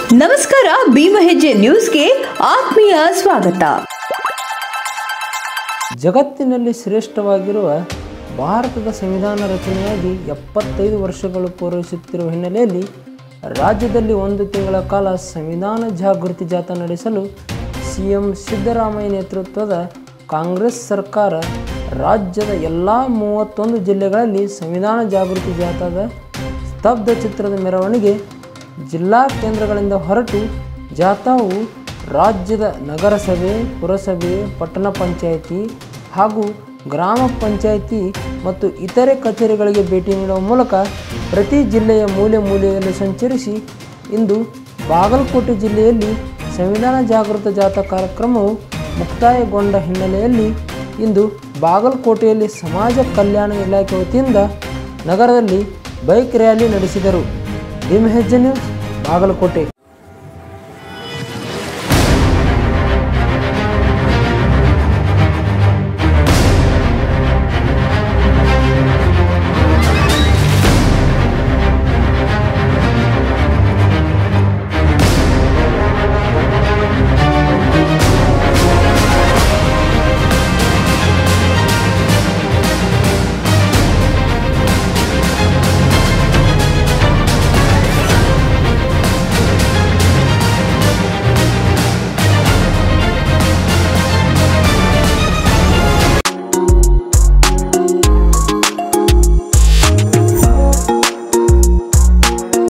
ನಮಸ್ಕಾರ ಭೀಮಹೆಜ್ಜೆ ನ್ಯೂಸ್ಗೆ ಆತ್ಮೀಯ ಸ್ವಾಗತ ಜಗತ್ತಿನಲ್ಲಿ ಶ್ರೇಷ್ಠವಾಗಿರುವ ಭಾರತದ ಸಂವಿಧಾನ ರಚನೆಯಾಗಿ ಎಪ್ಪತ್ತೈದು ವರ್ಷಗಳು ಪೂರೈಸುತ್ತಿರುವ ಹಿನ್ನೆಲೆಯಲ್ಲಿ ರಾಜ್ಯದಲ್ಲಿ ಒಂದು ತಿಂಗಳ ಕಾಲ ಸಂವಿಧಾನ ಜಾಗೃತಿ ಜಾಥಾ ನಡೆಸಲು ಸಿ ಎಂ ಸಿದ್ದರಾಮಯ್ಯ ನೇತೃತ್ವದ ಕಾಂಗ್ರೆಸ್ ಸರ್ಕಾರ ರಾಜ್ಯದ ಎಲ್ಲ ಮೂವತ್ತೊಂದು ಜಿಲ್ಲೆಗಳಲ್ಲಿ ಸಂವಿಧಾನ ಜಾಗೃತಿ ಜಾಥಾದ ಸ್ತಬ್ಧ ಚಿತ್ರದ ಮೆರವಣಿಗೆ ಜಿಲ್ಲಾ ಕೇಂದ್ರಗಳಿಂದ ಹೊರಟು ಜಾಥಾವು ರಾಜ್ಯದ ನಗರಸಭೆ ಪುರಸಭೆ ಪಟ್ಟಣ ಪಂಚಾಯಿತಿ ಹಾಗೂ ಗ್ರಾಮ ಪಂಚಾಯಿತಿ ಮತ್ತು ಇತರೆ ಕಚೇರಿಗಳಿಗೆ ಭೇಟಿ ನೀಡುವ ಮೂಲಕ ಪ್ರತಿ ಜಿಲ್ಲೆಯ ಮೂಲೆ ಮೂಲೆಯಲ್ಲಿ ಸಂಚರಿಸಿ ಇಂದು ಬಾಗಲಕೋಟೆ ಜಿಲ್ಲೆಯಲ್ಲಿ ಸಂವಿಧಾನ ಜಾಗೃತ ಜಾಥಾ ಕಾರ್ಯಕ್ರಮವು ಮುಕ್ತಾಯಗೊಂಡ ಹಿನ್ನೆಲೆಯಲ್ಲಿ ಇಂದು ಬಾಗಲಕೋಟೆಯಲ್ಲಿ ಸಮಾಜ ಕಲ್ಯಾಣ ಇಲಾಖೆ ವತಿಯಿಂದ ನಗರದಲ್ಲಿ ಬೈಕ್ ರ್ಯಾಲಿ ನಡೆಸಿದರು ಭೀಮಹೆಜ್ಜೆ ನ್ಯೂಸ್ ಬಾಗಲಕೋಟೆ